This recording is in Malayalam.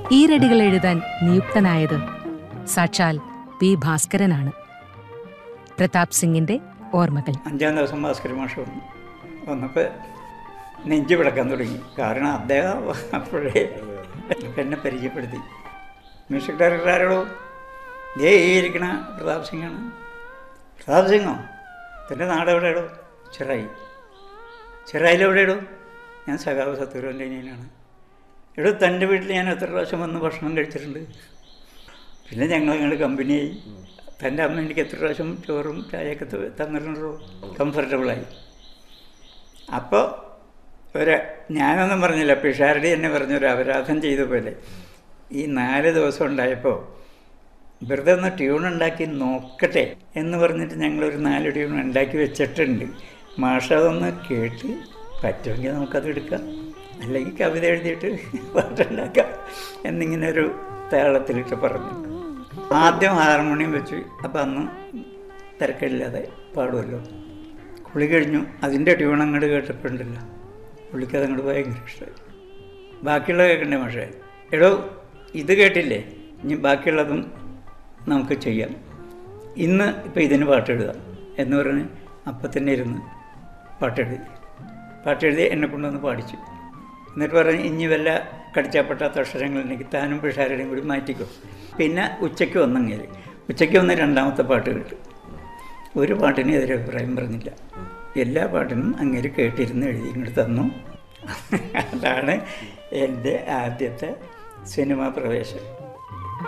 ഈരടികൾ എഴുതാൻ നിയുക്തനായത് സാക്ഷാൽ പി ഭാസ്കരനാണ് പ്രതാപ് സിംഗിന്റെ ഓർമ്മകൾ അഞ്ചാം ദിവസം ഭാസ്കര മാഷ് വന്നു വന്നപ്പോൾ നെഞ്ചു പിടക്കാൻ തുടങ്ങി കാരണം അദ്ദേഹം അപ്പോഴേ എന്നെ പരിചയപ്പെടുത്തി മ്യൂസിക് ഡയറക്ടർ ആരോടോ ദേ ഈ ഇരിക്കണ പ്രതാപ് സിംഗാണ് പ്രതാപ് സിംഗോ തൻ്റെ നാട് എവിടെയാടോ ചെറായി ചെറായിൽ എവിടെയാടോ ഞാൻ സഖാവ് സത്തൂരൻ്റെ അനിയനാണ് എടോ തൻ്റെ വീട്ടിൽ ഞാൻ എത്ര പ്രാവശ്യം വന്ന് ഭക്ഷണം കഴിച്ചിട്ടുണ്ട് പിന്നെ ഞങ്ങൾ ഞങ്ങൾ കമ്പനിയായി തൻ്റെ അമ്മ എനിക്ക് എത്ര പ്രാവശ്യം ചോറും ചായയൊക്കെ ത- തന്നിട്ടുണ്ടോ കംഫർട്ടബിളായി അപ്പോൾ ഒരു ഞാനൊന്നും പറഞ്ഞില്ല പിഷാരടി എന്നെ പറഞ്ഞൊരു അപരാധം ചെയ്ത പോലെ ഈ നാല് ദിവസം ഉണ്ടായപ്പോൾ വെറുതെ ഒന്ന് ട്യൂൺ ഉണ്ടാക്കി നോക്കട്ടെ എന്ന് പറഞ്ഞിട്ട് ഞങ്ങളൊരു നാല് ട്യൂൺ ഉണ്ടാക്കി വെച്ചിട്ടുണ്ട് മാഷ അതൊന്ന് കേട്ട് പറ്റുമെങ്കിൽ നമുക്കത് എടുക്കാം അല്ലെങ്കിൽ കവിത എഴുതിയിട്ട് പാട്ടുണ്ടാക്കാം എന്നിങ്ങനെ ഒരു താളത്തിലിട്ട് പറഞ്ഞു ആദ്യം ഹാർമോണിയം വെച്ച് അപ്പം അന്ന് തിരക്കില്ലാതെ പാടുമല്ലോ കുളി കഴിഞ്ഞു അതിൻ്റെ ട്യൂൺ അങ്ങോട്ട് കേട്ടപ്പോഴുണ്ടല്ലോ പുള്ളിക്കത് അങ്ങോട്ട് ഭയങ്കര ഇഷ്ടമായി ബാക്കിയുള്ളത് കേൾക്കണ്ടേ പക്ഷേ എടോ ഇത് കേട്ടില്ലേ ഇനി ബാക്കിയുള്ളതും നമുക്ക് ചെയ്യാം ഇന്ന് ഇപ്പോൾ ഇതിന് പാട്ടെഴുതാം എന്ന് പറഞ്ഞ് അപ്പം തന്നെ ഇരുന്ന് പാട്ടെഴുതി പാട്ടെഴുതി എന്നെ കൊണ്ടുവന്ന് പാടിച്ചു എന്നിട്ട് പറഞ്ഞ് ഇനി വല്ല കടിച്ചാപ്പെട്ടാത്ത അക്ഷരങ്ങളുണ്ടെങ്കിൽ താനും പിഷാരുടെയും കൂടി മാറ്റിക്കോ പിന്നെ ഉച്ചയ്ക്ക് വന്നെങ്കിൽ ഉച്ചയ്ക്ക് വന്ന് രണ്ടാമത്തെ പാട്ട് കേട്ടു ഒരു പാട്ടിനും എതിരെ അഭിപ്രായം പറഞ്ഞില്ല എല്ലാ പാട്ടിനും അങ്ങനെ കേട്ടിരുന്ന് എഴുതി ഇങ്ങോട്ട് തന്നു അതാണ് എൻ്റെ ആദ്യത്തെ സിനിമാ പ്രവേശം